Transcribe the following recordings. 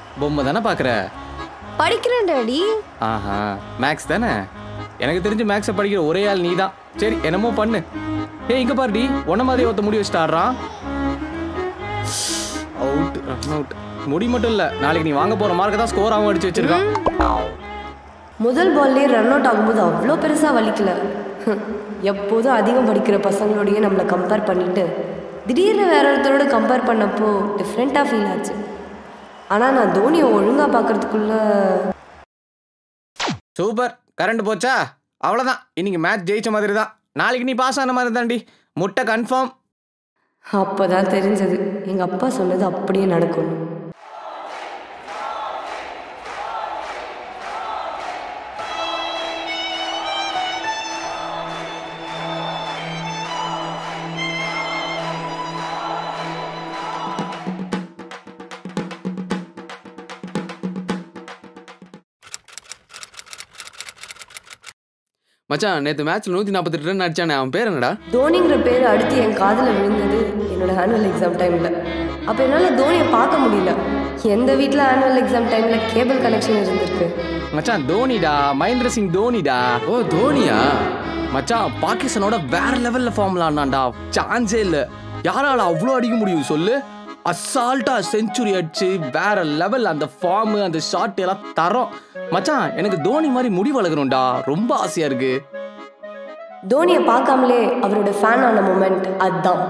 பொம்மை தானே பார்க்குற படிக்கிறேன் டாடி ஆஹா மேக்ஸ் தானே எனக்கு தெரிஞ்சு மேக்ஸை படிக்கிற ஒரே ஆள் நீ தான் சரி என்னமோ பண்ணு ஏய் இங்க பாருடி உன்ன மாதிரி ஒருத்த முடி வச்சுட்டு ஆடுறான் அவுட் ரன் அவுட் முடி மட்டும் இல்ல நாளைக்கு நீ வாங்க போற மார்க்கை தான் ஸ்கோர் ஆகும் அடிச்சு வச்சிருக்கான் முதல் பால்லே ரன் அவுட் ஆகும்போது அவ்வளோ பெருசாக வலிக்கல ஹம், எப்போதும் அதிகம் படிக்கிற பசங்களோடயே நம்மளை கம்பேர் பண்ணிட்டு திடீர்னு வேற ஒருத்தரோட கம்பேர் பண்ணப்போ டிஃப்ரெண்ட்டாக ஃபீல் ஆச்சு ஆனால் நான் தோனியை ஒழுங்காக பார்க்கறதுக்குள்ள சூப்பர் கரண்ட் போச்சா அவ்வளோதான் இன்னைக்கு மேட்ச் ஜெயிச்ச மாதிரி தான் நாளைக்கு நீ பாஸ் ஆன மாதிரி தான்டி முட்டை கன்ஃபார்ம் அப்போ தான் தெரிஞ்சது எங்கள் அப்பா சொன்னது அப்படியே நடக்கும் மச்சான் நேற்று மேட்ச்ல நூற்றி நாற்பத்தெட்டு ரன் அடிச்சானே அவன் பேர் என்னடா தோனிங்கிற பேர் அடுத்து என் காதில் விழுந்தது என்னோட ஆனுவல் எக்ஸாம் டைமில் அப்போ என்னால் தோனியை பார்க்க முடியல எந்த வீட்டில் ஆனுவல் எக்ஸாம் டைமில் கேபிள் கனெக்ஷன் இருந்திருக்கு மச்சான் தோனிடா மகேந்திர சிங் தோனிடா ஓ தோனியா மச்சான் பாகிஸ்தானோட வேற லெவல்ல ஃபார்ம்ல ஆனான்டா சான்ஸே இல்ல யாரால அவ்வளோ அடிக்க முடியும் சொல்லு அசால்ட்டா செஞ்சுரி அடிச்சு வேற லெவல் அந்த ஃபார்ம் அந்த ஷாட் எல்லாம் தரோம் மச்சான் எனக்கு தோனி மாதிரி முடி வளர்க்கணும்டா ரொம்ப ஆசையா இருக்கு தோனியை பார்க்காமலே அவரோட ஃபேன் ஆன மூமெண்ட் அதுதான்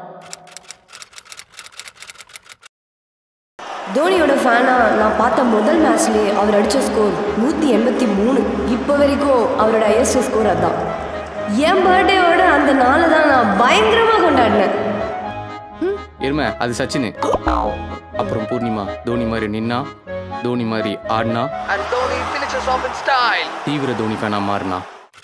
தோனியோட ஃபேனா நான் பார்த்த முதல் மேட்ச்லேயே அவர் அடித்த ஸ்கோர் நூற்றி எண்பத்தி மூணு இப்போ வரைக்கும் அவரோட ஹையஸ்ட் ஸ்கோர் அதான் என் பர்த்டேவோட அந்த நாளை தான் நான் பயங்கரமாக கொண்டாடினேன் எருமை அது சச்சின் அப்புறம் பூர்ணிமா தோனி மாதிரி நின்னா தோனி மாதிரி ஆடினா தீவிர தோனி ஃபேனா மாறினா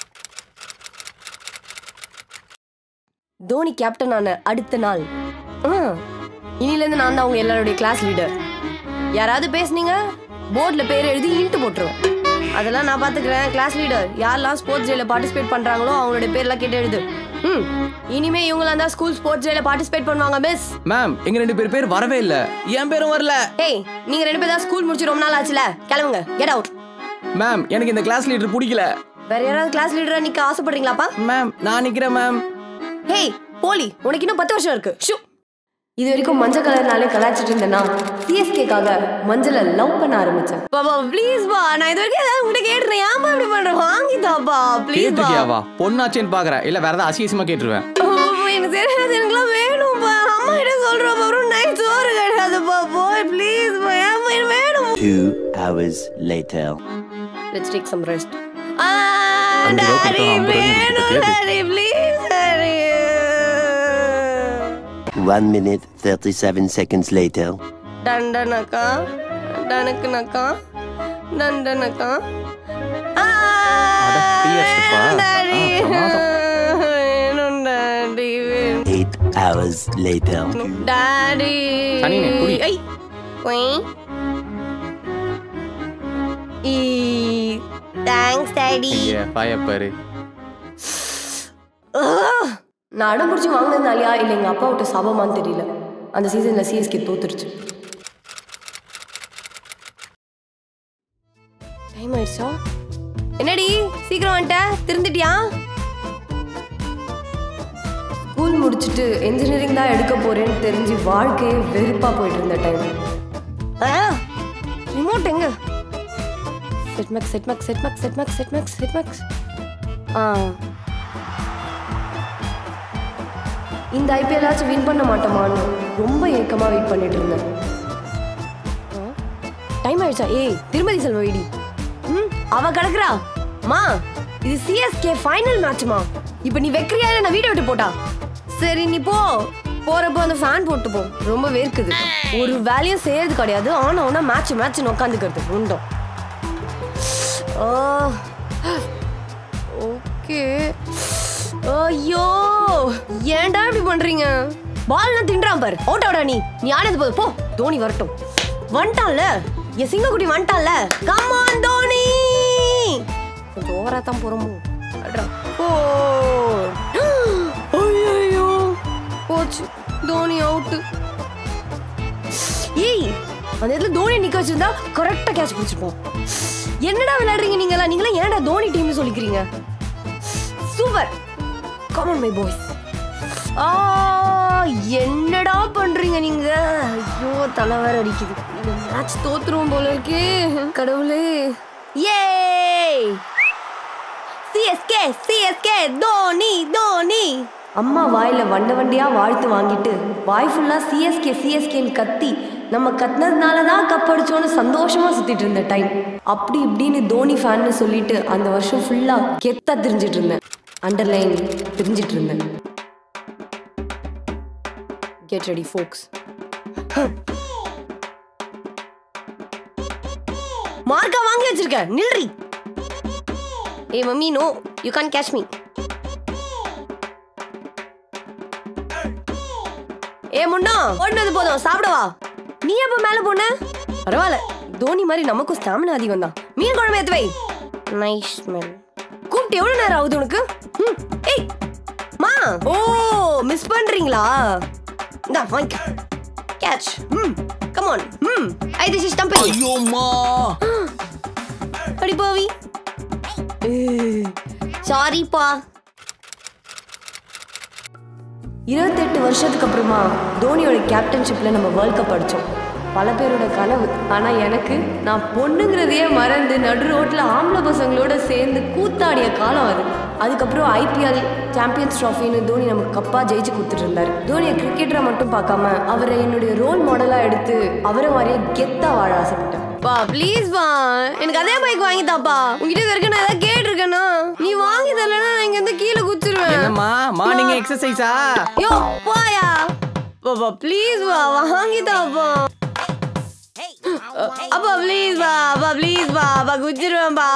தோனி கேப்டன் ஆன அடுத்த நாள் ஆ, இனிலேருந்து நான் தான் அவங்க எல்லாருடைய கிளாஸ் லீடர் யாராவது பேசுனீங்க போர்டில் பேர் எழுதி இன்ட்டு போட்டுருவேன் அதெல்லாம் நான் பார்த்துக்கிறேன் கிளாஸ் லீடர் யாரெல்லாம் ஸ்போர்ட்ஸ் டேல பார்ட்டிசிபேட் பண்ணுறாங்களோ அவங்களுடைய பேர்லாம் கேட்டு எழுது ம் இனிமே இவங்களாம் தான் ஸ்கூல் ஸ்போர்ட்ஸ் டேல பார்ட்டிசிபேட் பண்ணுவாங்க மிஸ் மேம் எங்க ரெண்டு பேர் பேர் வரவே இல்ல என் பேரும் வரல ஏய் நீங்க ரெண்டு பேர் தான் ஸ்கூல் முடிச்சு ரொம்ப நாள் ஆச்சுல கிளம்புங்க கெட் அவுட் மேம் எனக்கு இந்த கிளாஸ் லீடர் பிடிக்கல வேற யாராவது கிளாஸ் லீடரா நிக்க ஆசைப்படுறீங்களாப்பா மேம் நான் நிக்கிறேன் மேம் ஹேய் போலி உனக்கு இன்னும் பத்து வருஷம் இருக்கு ஷூ இது வரைக்கும் மஞ்சள் கலர்னாலே கலாய்ச்சிட்டு இருந்தேன்னா சிஎஸ்கேக்காக மஞ்சளை லவ் பண்ண ஆரம்பிச்சேன் பாபா ப்ளீஸ் பா நான் இது வரைக்கும் ஏதாவது உங்ககிட்ட கேட்டுறேன் ஏன்பா இப்படி பண்ற வாங்கிதாப்பா ப்ளீஸ் பா கேட்டிருக்கியாவா பொண்ணாச்சேன்னு பாக்குறேன் இல்ல வேற ஏதாவது அசியசியமா கேட்டுருவேன் ஓ, எனக்கு தெரியாது எனக்குலாம் வேணும்ப்பா அம்மா கிட்ட சொல்றப்ப அப்புறம் நைட் சோறு கிடையாதுப்பா போய் ப்ளீஸ் பா ஏன்பா எனக்கு வேணும் Two hours later. Let's take some rest அஞ்சு ரூபா டாடி கொடுத்தா ஐம்பது ரூபா வேணும் கொடுத்து daddy please daddy One minute, 37 seconds later. டண்டனக்கா டனக்குனக்கா டண்டனக்கா ஆ, அட, டீ அடிச்சிட்டுப்பா. டாடி. ஆ, பிரமாதம். வேணும் டாடி வேணும். Eight hours later. டாடி சனியனே, குடி. ஐ குய். ஈ தேங்க்ஸ் டாடி ஐயா பாய பாரு நான் அடம் பிடிச்சி வாங்கினதுனாலயா இல்லை எங்கள் அப்பா விட்ட சாபமான்னு தெரியல அந்த சீசனில் சிஎஸ்கே தோத்துருச்சு டைம் ஆயிடுச்சா என்னடி சீக்கிரம் வந்துட்ட திருந்துட்டியா ஸ்கூல் முடிச்சுட்டு இன்ஜினியரிங் தான் எடுக்க போறேன்னு தெரிஞ்சு வாழ்க்கையே வெறுப்பா போயிட்டு இருந்த டைம் ரிமோட் எங்க செட்மேக்ஸ் செட்மேக்ஸ் செட்மேக்ஸ் செட்மேக்ஸ் செட்மேக்ஸ் செட்மேக்ஸ் ஆ இந்த ஐபிஎல்லாச்சும் வின் பண்ண மாட்டோமான்னு ரொம்ப ஏக்கமா வெயிட் பண்ணிட்டு இருந்தேன் டைம் ஆயிடுச்சா ஏய் திருமதி செல்வ வீடி ம் அவ கிடக்குறா மா இது சிஎஸ்கே ஃபைனல் மேட்ச்மா இப்போ நீ வெக்கிறியா இல்ல நான் வீடியோ விட்டு போட்டா சரி நீ போ போறப்போ அந்த ஃபேன் போட்டு போ ரொம்ப வேர்க்குது ஒரு வேலையும் செய்யறது கிடையாது ஆனா உனா மேட்ச் மேட்ச் உட்காந்துக்கிறது உண்டோம் ஓகே ஐயோ ஏன்டா இப்படி பண்றீங்க பால்லாம் தின்றான் பாரு அவுட் அவுடா நீ நீ ஆனது போது போ தோனி வரட்டும் வந்துட்டான்ல என் சிங்கக்குட்டி வந்துட்டான்ல கம் ஆன் தோனி கொஞ்சம் ஓவரா தான் போறோமோ அட்ரா ஓ ஐயோ போச்சு தோனி அவுட் ஏய் அந்த இடத்துல தோனி நிக்க வச்சிருந்தா கரெக்டா கேட்ச் பிடிச்சிருப்போம் என்னடா விளையாடுறீங்க நீங்களா நீங்களா ஏன்டா தோனி டீம்னு சொல்லிக்கிறீங்க சூப்பர் காமன் மை பாய்ஸ் ஆ என்னடா பண்றீங்க நீங்க ஐயோ தலை வேற அடிக்குது இந்த மேட்ச் தோத்துருவோம் போல இருக்கே கடவுளே ஏ சிஎஸ்கே சிஎஸ்கே தோனி தோனி அம்மா வாயில வண்ட வண்டியா வாழ்த்து வாங்கிட்டு வாய் ஃபுல்லா சிஎஸ்கே சிஎஸ்கேன்னு கத்தி நம்ம கத்துனதுனால தான் கப் அடிச்சோன்னு சந்தோஷமா சுத்திட்டு இருந்த டைம் அப்படி இப்படின்னு தோனி ஃபேன்னு சொல்லிட்டு அந்த வருஷம் ஃபுல்லா கெத்தா தெரிஞ்சிட்டு இருந்தேன் அண்டர்லைன் தெரிஞ்சிட்டு இருந்தேன் கெட் ரெடி ஃபோக்ஸ் மார்க்கா வாங்கி வச்சிருக்க நில்றி ஏ mummy no you can catch me ஏ முன்னா ஓடுனது போதும் சாப்பிடவா நீ எப்ப மேல போன பரவாயில்ல தோனி மாதிரி நமக்கும் ஸ்டாமினா அதிகம் தான் மீன் குழம்பு ஏத்து வை நைஸ் ஸ்மெல் கூப்பிட்டு எவ்வளவு நேரம் ஆகுது உனக்கு ம், ஏய் மா ஓ மிஸ் பண்றீங்களா இந்தா வாங்கிக்க கேட்ச் ம் கம் ஆன் ம் ஐ திஸ் இஸ் டம்பிங் ஐயோம்மா அடி பாவி சாரிப்பா இருபத்தெட்டு வருஷத்துக்கு அப்புறமா தோனியோட கேப்டன்ஷிப்ல நம்ம வேர்ல்ட் கப் அடிச்சோம் பல பேரோட கனவு ஆனா எனக்கு நான் பொண்ணுங்கிறதையே மறந்து நடு ரோட்ல ஆம்பளை பசங்களோட சேர்ந்து கூத்தாடிய காலம் அது அதுக்கப்புறம் ஐபிஎல் சாம்பியன்ஸ் ட்ராஃபின்னு தோனி நமக்கு கப்பா ஜெயிச்சு கொடுத்துட்டு இருந்தாரு தோனியை கிரிக்கெட்டரை மட்டும் பார்க்காம அவரை என்னுடைய ரோல் மாடலா எடுத்து அவரை மாதிரியே கெத்தா வாழ ஆசைப்பட்டேன் பா ப்ளீஸ் பா எனக்கு அதே பைக் வாங்கி தாப்பா உங்ககிட்ட இது வரைக்கும் நான் ஏதாவது கேட்டிருக்கேனா நீ வாங்கி தரலன்னா நான் இங்க இருந்து கீழே குச்சிருவேன் என்னம்மா மார்னிங் எக்ஸசைஸா யோ போயா பாப்பா ப்ளீஸ் பா வாங்கி தாப்பா அப்பா ப்ளீஸ் பா அப்பா ப்ளீஸ் பா அப்பா குச்சிருவேன் பா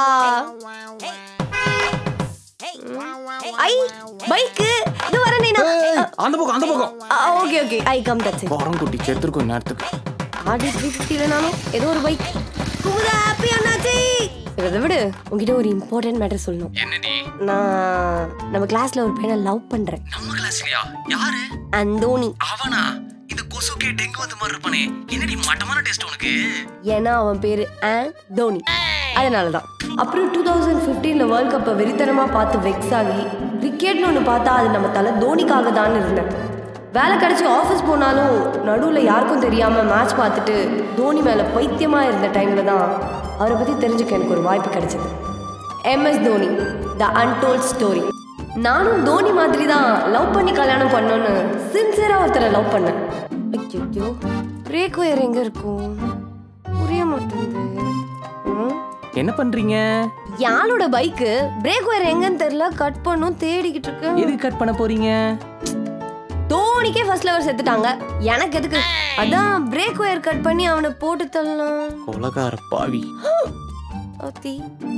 ஐ பைக்கு இது வரேன் அந்த பக்கம் அந்த பக்கம் okay okay I come that's குரம் குட்டி செத்துருக்கும் நேரத்துக்கு ஆடி த்ரீ ஃபிஃப்டியில் நானும் ஏதோ ஒரு பைக் குமுதா ஹாப்பி அண்ணாச்சி இதை விடு உங்ககிட்ட ஒரு இம்பார்ட்டன்ட் மேட்டர் சொல்லணும் என்னடி நான் நம்ம கிளாஸ்ல ஒரு பையனை லவ் பண்றேன் நம்ம கிளாஸ்லயா யாரு அந்தோனி அவனா இந்த கொசுக்கே டெங்கு வந்த மாதிரி இருப்பானே என்னடி மட்டமான டேஸ்ட் உனக்கு ஏன்னா அவன் பேரு ஆ தோனி அதனால தான் அப்புறம் டூ தௌசண்ட் ஃபிஃப்டீனில் வேர்ல்ட் கப்பை வெறித்தனமாக பார்த்து வெக்ஸ் ஆகி கிரிக்கெட்னு ஒன்று பார்த்தா அது நம்ம தலை தோனிக்காக தான் இருந்தேன் வேலை கிடச்சி ஆஃபீஸ் போனாலும் நடுவில் யாருக்கும் தெரியாமல் மேட்ச் பார்த்துட்டு தோனி மேலே பைத்தியமாக இருந்த டைமில் தான் அவரை பற்றி தெரிஞ்சுக்க எனக்கு ஒரு வாய்ப்பு கிடைச்சது MS Dhoni the untold story நானும் தோனி மாதிரி தான் லவ் பண்ணி கல்யாணம் பண்ணோன்னு சின்சியராக ஒருத்தரை லவ் பண்ணேன் ஐயோ பிரேக் ஒயர் எங்கே இருக்கும் புரிய மாட்டேங்குது ம்? என்ன பண்றீங்க யாரோட பைக்கு பிரேக் ஒயர் எங்கன்னு தெரியல கட் பண்ணும் தேடிக்கிட்டு இருக்கு எதுக்கு கட் பண்ண போறீங்க தோனிக்கே ஃபர்ஸ்ட் லவர் செத்துட்டாங்க எனக்கு எதுக்கு அதான் பிரேக் ஒயர் கட் பண்ணி அவனை போட்டு தள்ளலாம் கொலகார பாவி அத்தி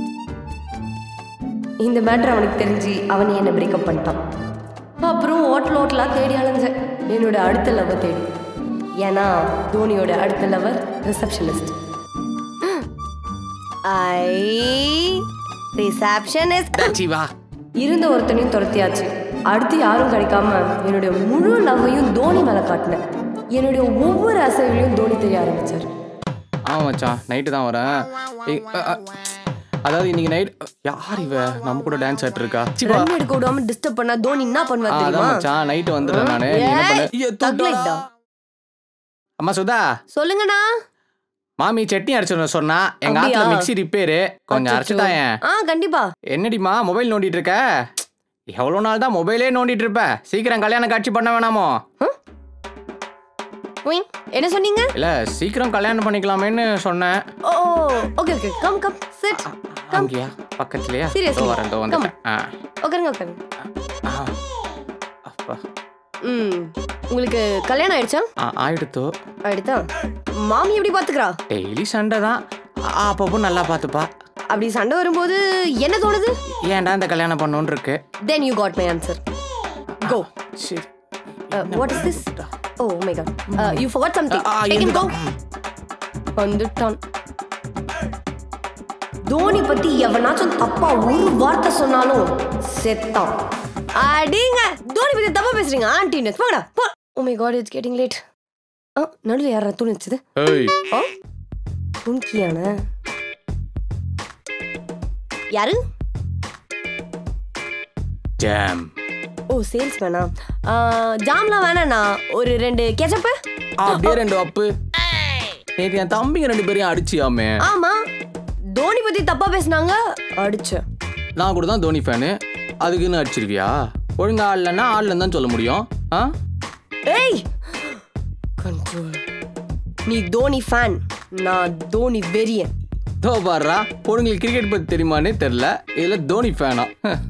இந்த மேட்ரு அவனுக்கு தெரிஞ்சு அவன் என்னை பிரேக்கப் பண்ணிட்டான் அப்புறம் ஹோட்டல் ஹோட்டலாக தேடி அலைஞ்சேன் என்னோட அடுத்த லவ்வை தேடி ஏன்னா தோனியோட அடுத்த lover receptionist I receptionist Jeeva இருந்த ஒருத்தனையும் துரத்தியாச்சு அடுத்து யாரும் கிடைக்காம என்னுடைய முழு லவ்வையும் தோனி மேல காட்டினேன் என்னுடைய ஒவ்வொரு அசைவிலையும் தோனி தெரிய ஆரம்பிச்சார் ஆமா மச்சான் நைட்டு தான் வரேன் ஏய், அ, அ, அதாவது இன்னைக்கு நைட் யார் இவ நம்ம கூட டான்ஸ் ஆட்டு இருக்கா சிவா ரன் எடுக்க விடாம டிஸ்டர்ப் பண்ணா தோனி என்ன ஆ, பண்ணுவார் அதான் தெரியுமா மச்சான் நைட்டு வந்துடுறேன் நானு நீ என்ன பண்ணு ஐயோ, Thug தூக்குடா. like தான். அம்மா சுதா சொல்லுங்கண்ணா மாமி சட்னி அரைச்சிட சொன்னா எங்க அப்படியா? ஆத்துல மிக்ஸி ரிப்பேரு கொஞ்சம் அரைச்சுட்டாயன் ஆ கண்டிப்பா என்னடிமா மொபைல் நோண்டிட்டு இருக்க எவ்வளவு நாள் தான் மொபைலே நோண்டிட்டு இருப்ப சீக்கிரம் கல்யாண காட்சி பண்ண வேணாமோ உய், என்ன சொன்னீங்க இல்ல சீக்கிரம் கல்யாணம் பண்ணிக்கலாமேன்னு சொன்னேன் oh okay okay come come sit come அங்கேயா பக்கத்துலயா Seriously? இதோ வரேன் இதோ வந்துட்டேன் ஆ. உட்காருங்க உட்காருங்க ஆ. அப்பா ம் உங்களுக்கு கல்யாணம் ஆயிடுச்சா ஆ, ஆயிடுத்தோ ஆயிடுதா மாமி எப்படி பாத்துக்கிறா டெய்லி சண்டை தான் அப்பப்போ நல்லா பார்த்துப்பா அப்படி சண்டை வரும்போது என்ன தோணுது ஏன்டா இந்த கல்யாணம் பண்ணணும்னு இருக்கு then you got my answer go சரி what is this oh my God you forgot something ah, take him go இருந்துட்டா. வந்துட்டான் தோனி பத்தி எவனாச்சும் தப்பா ஒரு வார்த்தை சொன்னாலும் செத்தான் அடிங்க தோனி பத்தி தப்பா பேசுறீங்க ஆண்டி போங்கடா போ oh my God it's getting late ஆ நடுவில் யாரா துணி வச்சது ஏய் ஆ துணிக்கியான யாரு ஜாம் ஓ சேல்ஸ் வேணா ஜாம்லாம் வேணாண்ணா ஒரு ரெண்டு கெச்சப்பு அப்படியே ரெண்டு அப்பு நேத்து என் தம்பிங்க ரெண்டு பேரையும் அடிச்சியாமே ஆமா தோனி பத்தி தப்பா பேசுனாங்க அடிச்சேன் நான் கூட தான் தோனி ஃபேனு அதுக்குன்னு அடிச்சிருவியா ஒழுங்கா ஆடலன்னா ஆடலன்னு தான் சொல்ல முடியும் ஆ ஏய் கண்ட்ரோல் நீ தோனி ஃபேன் நான் தோனி வெறியன் தோ பாடுறா பொண்ணுங்களுக்கு கிரிக்கெட் பத்தி தெரியுமானே தெரில இதுல தோனி ஃபேனா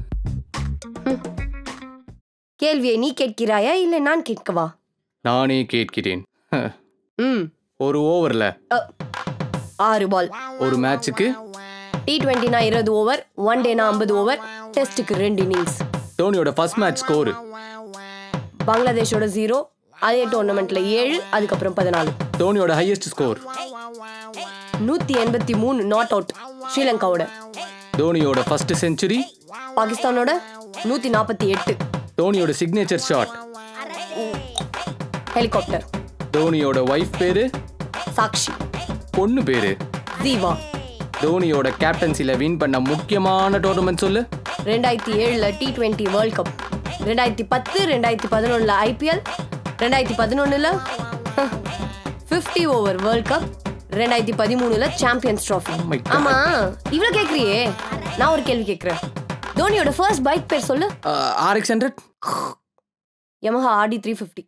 கேள்வியை நீ கேட்கிறாயா இல்லை நான் கேட்கவா நானே கேட்கிறேன் ம் ஒரு ஓவர்ல அ, ஆறு பால் ஒரு மேட்சுக்கு டி டுவெண்ட்டினா இருபது ஓவர் ஒன் டேனா ஐம்பது ஓவர் டெஸ்ட்டுக்கு ரெண்டு இன்னிங்ஸ் தோனியோட ஃபர்ஸ்ட் மேட்ச் ஸ்கோர் பங்களாதேஷோட ஜீரோ அதே டோர்னமெண்ட்ல ஏழு அதுக்கப்புறம் பதினாலு தோனியோட ஹையஸ்ட் ஸ்கோர் நூத்தி எண்பத்தி மூணு நாட் அவுட் ஸ்ரீலங்காவோட தோனியோட ஃபர்ஸ்ட் செஞ்சுரி பாகிஸ்தானோட நூத்தி நாற்பத்தி எட்டு தோனியோட சிக்னேச்சர் ஷாட் ஹெலிகாப்டர் தோனியோட ஒய்ஃப் பேரு சாக்ஷி பொண்ணு பேரு ஜீவா தோனியோட கேப்டன்சில வின் பண்ண முக்கியமான டோர்னமெண்ட் சொல்லு ரெண்டாயிரத்தி ஏழுல டி டுவெண்ட்டி வேர்ல்ட் கப் ரெண்டாயிரத்தி பத்து ரெண்டாயிரத்தி பதினொன்னுல ஐபிஎல் ரெண்டாயிரத்தி பதினொன்னுல ஃபிஃப்டி ஓவர் வேர்ல்ட் கப் ரெண்டாயிரத்தி பதிமூணுல சாம்பியன்ஸ் ட்ராஃபி my God. ஆமா இவ்வளவு கேக்குறியே நான் ஒரு கேள்வி கேக்குறேன் தோனியோட ஃபர்ஸ்ட் பைக் பேர் சொல்லு RX hundred Yamaha Audi three fifty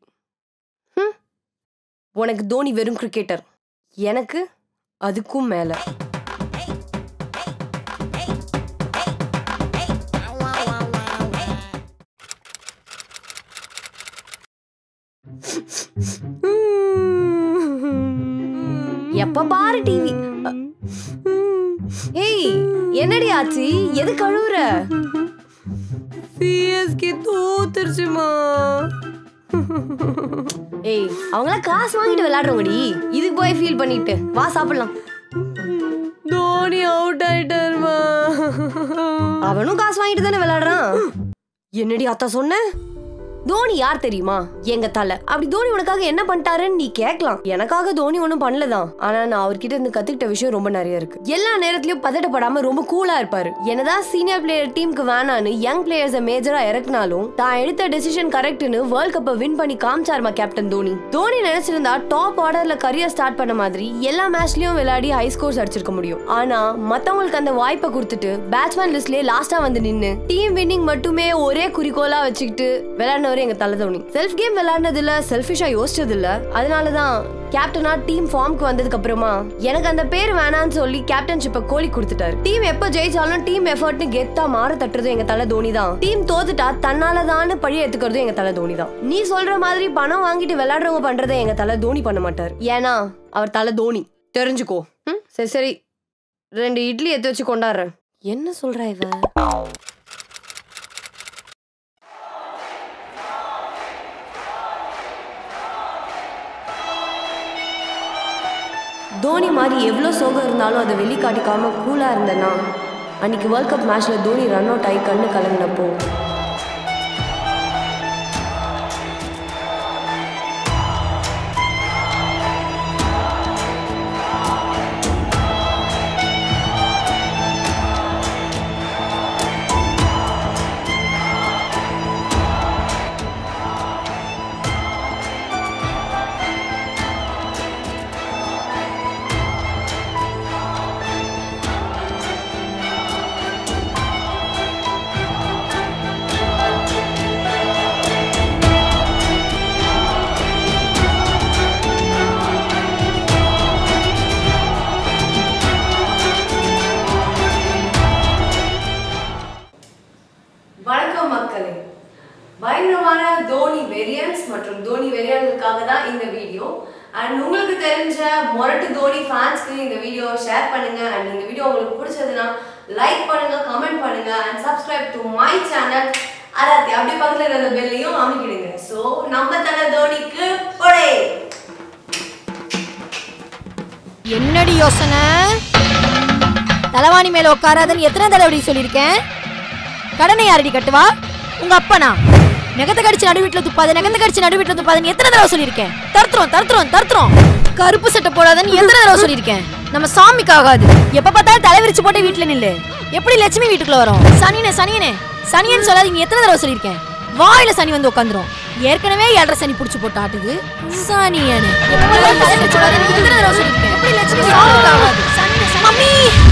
உனக்கு தோனி வெறும் கிரிக்கெட்டர் எனக்கு அதுக்கும் மேல எப்ப பாரு டிவி ஏய் என்னடி ஆச்சு எது கழுவுற சிஎஸ்கே தோத்துருச்சுமா ஏய் அவங்களாம் காசு வாங்கிட்டு விளையாடுறவங்கடி இதுக்கு போய் ஃபீல் பண்ணிட்டு வா சாப்பிடலாம் தோனி அவுட் ஆயிட்டாருமா அவனும் காசு வாங்கிட்டு தானே விளையாடுறான் என்னடி அத்தா சொன்ன தோனி யார் தெரியுமா எங்க தலை அப்படி தோனி உனக்காக என்ன பண்ணிட்டாருன்னு நீ கேட்கலாம் எனக்காக தோனி ஒன்றும் பண்ணலதான் ஆனா நான் அவர்கிட்ட இருந்து கத்துக்கிட்ட விஷயம் ரொம்ப நிறைய இருக்கு எல்லா நேரத்திலயும் பதட்டப்படாம ரொம்ப கூலா இருப்பாரு என்னதான் சீனியர் பிளேயர் டீமுக்கு வேணான்னு யங் பிளேயர்ஸை மேஜரா இறக்குனாலும் தான் எடுத்த டெசிஷன் கரெக்ட்னு வேர்ல்ட் கப்பை வின் பண்ணி காமிச்சாருமா கேப்டன் தோனி தோனி நினைச்சிருந்தா டாப் ஆர்டர்ல கரியர் ஸ்டார்ட் பண்ண மாதிரி எல்லா மேட்ச்லயும் விளையாடி ஹை ஸ்கோர்ஸ் அடிச்சிருக்க முடியும் ஆனா மத்தவங்களுக்கு அந்த வாய்ப்பை கொடுத்துட்டு பேட்ஸ்மேன் லிஸ்ட்லயே லாஸ்டா வந்து நின்னு டீம் வின்னிங் மட்டுமே ஒரே குறிக்கோளா வச்சுக்கிட்டு விளையாடினவர் எங்க தலை தோனி செல்ஃப் கேம் விளையாடினது இல்ல செல்ஃபிஷா யோசிச்சது இல்ல அதனாலதான் கேப்டனா டீம் ஃபார்ம்க்கு வந்ததுக்கு அப்புறமா எனக்கு அந்த பேர் வேணான்னு சொல்லி கேப்டன்ஷிப்பை கோலி கொடுத்துட்டாரு டீம் எப்ப ஜெயிச்சாலும் டீம் எஃபர்ட்னு கெத்தா மாற தட்டுறது எங்க தலை தோனி தான் டீம் தோத்துட்டா தன்னாலதான்னு பழி எடுத்துக்கிறதும் எங்க தலை தோனி தான் நீ சொல்ற மாதிரி பணம் வாங்கிட்டு விளையாடுறவங்க பண்றதை எங்க தலை தோனி பண்ண மாட்டார் ஏன்னா அவர் தலை தோனி தெரிஞ்சுக்கோ ம்? சரி சரி ரெண்டு இட்லி எடுத்து வச்சு கொண்டாடுறேன் என்ன சொல்றா இவ தோனி மாதிரி எவ்வளோ சோகம் இருந்தாலும் அதை வெளிக்காட்டிக்காம கூலாக இருந்தேன்னா அன்னைக்கு வேர்ல்ட் கப் மேட்ச்ல தோனி ரன் அவுட் ஆகி கண்ணு கலங்கினப்போ வணக்கம் மக்களே பயங்கரமான தோனி வெரியன்ஸ் மற்றும் தோனி வெறியர்களுக்காக தான் இந்த வீடியோ அண்ட் உங்களுக்கு தெரிஞ்ச மொரட்டு தோனி ஃபேன்ஸ்க்கு இந்த வீடியோ ஷேர் பண்ணுங்க அண்ட் இந்த வீடியோ உங்களுக்கு பிடிச்சதுன்னா லைக் பண்ணுங்க கமெண்ட் பண்ணுங்க and subscribe to my channel அராத்தி அப்படி பக்கத்துல இருந்த பெல்லையும் அமைக்கிடுங்க ஸோ நம்ம தலை தோனிக்கு பொடே என்னடி யோசனை தலைவாணி மேல உட்காராதன்னு எத்தனை தடவை சொல்லியிருக்கேன் கடனை யாரடி கட்டுவா உங்க அப்பனா நெகத்தை கடிச்சு நடு வீட்டுல துப்பாத நெகத்தை கடிச்சு நடு வீட்டுல துப்பாதன்னு எத்தனை தடவை சொல்லியிருக்கேன் தருத்துறோம் தருத்துறோம் தருத்துறோம் கருப்பு சட்டை போடாதன்னு எத்தனை தடவை சொல்லியிருக்கேன் நம்ம சாமிக்கு ஆகாது எப்ப பார்த்தாலும் தலைவிரிச்சு போட்டு வீட்டுல நில்லு எப்படி லட்சுமி வீட்டுக்குள்ள வரும் சனியனே சனியனே சனியன் சொல்லாதீங்க எத்தனை தடவை சொல்லியிருக்கேன் வாயில சனி வந்து உட்காந்துரும் ஏற்கனவே ஏழரை சனி புடிச்சு போட்டு ஆட்டுது சனியனே எப்ப பார்த்தாலும் தலைவிரிச்சு போடாதன்னு எத்தனை தடவை சொல்லியிருக்கேன் எப்படி லட்சுமி சாமிக்கு ஆகாது சனியனே, சனியனே. மம்மி